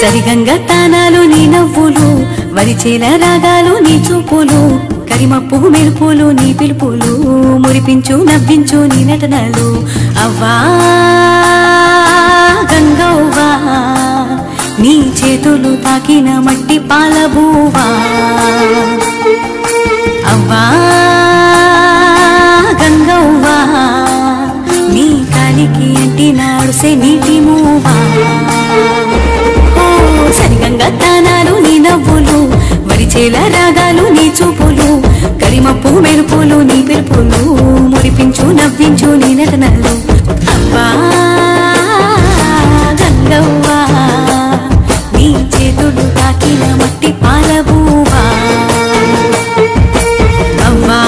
సరిగంగా తానాలు నీ నవ్వులు వరిచేల రాగాలు నీ చూపులు కరిమప్పు మెరుపులు నీ పిలుపులు మురిపించు నవ్వించు నీ నటనలు అవ్వా గంగవ్వా నీ చేతులు తాకిన మట్టి పాలబూవా అవ్వా గంగవ్వా నీ కాలికి అంటినాడుసే నీటి మూవా ఓ సరిగంగా తానాలు నీ నవ్వులు వరిచేల రాగాలు నీ చూపులు కరిమప్పు మెరుపులు నీ పిలుపులు మురిపించు నవ్వించు నీ నటనలు అవ్వా గంగవ్వా నీ చేతులు తాకిన మట్టి పాలబూవా అవ్వా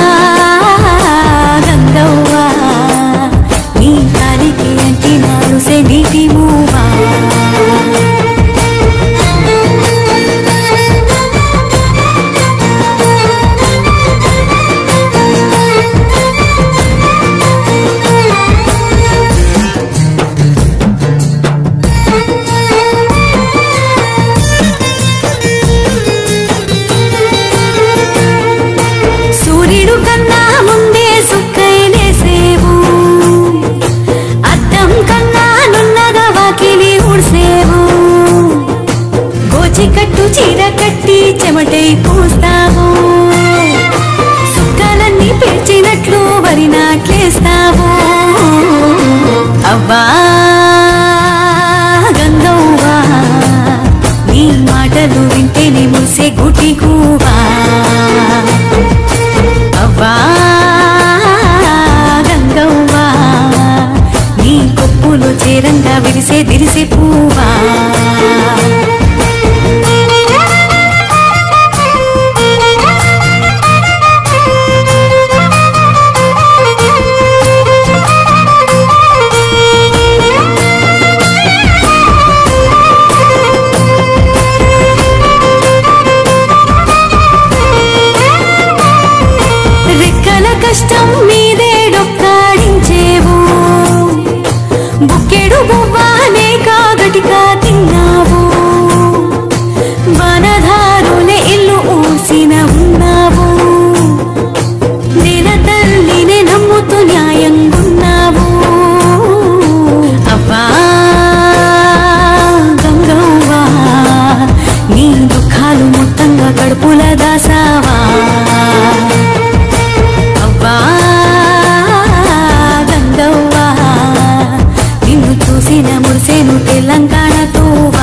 గంగవ్వా నీ కాలికి అంటినాడు సే నీటి మూవా సూర్యుడు కన్నా ముందే సుక్కైలేసేవు అద్దం కన్నా నున్నగా వాకిలి ఊడ్సేవు గోచి కట్టు చీర కట్టి చెమటై పూస్తావు సుక్కలన్నీ పేర్చినట్లు వరి నాట్లేస్తావు అవ్వా గంగవ్వా నీ మాటలు వింటేనే ముసే గుటి కూవా అవ్వా గంగవ్వా నీ కొప్పులు చేరంగా విరిసే దిరిసే పువ్వా రెక్కల కష్టం మీదే డొక్కాడించేవు బుక్కెడు బువ్వానే కాగటిగా తిన్నావు వనధారులే ఇల్లు ఊసిన ఉన్నావు నెల తల్లినే నమ్ముతూ న్యాయంగున్నావు అవ్వా గంగవ్వా నీ దుఃఖాలు మొత్తంగా కడుపుల దాసావా అవ్వా గంగవ్వా నిన్ను చూసిన మురిసేను తెలంగాణ తోవా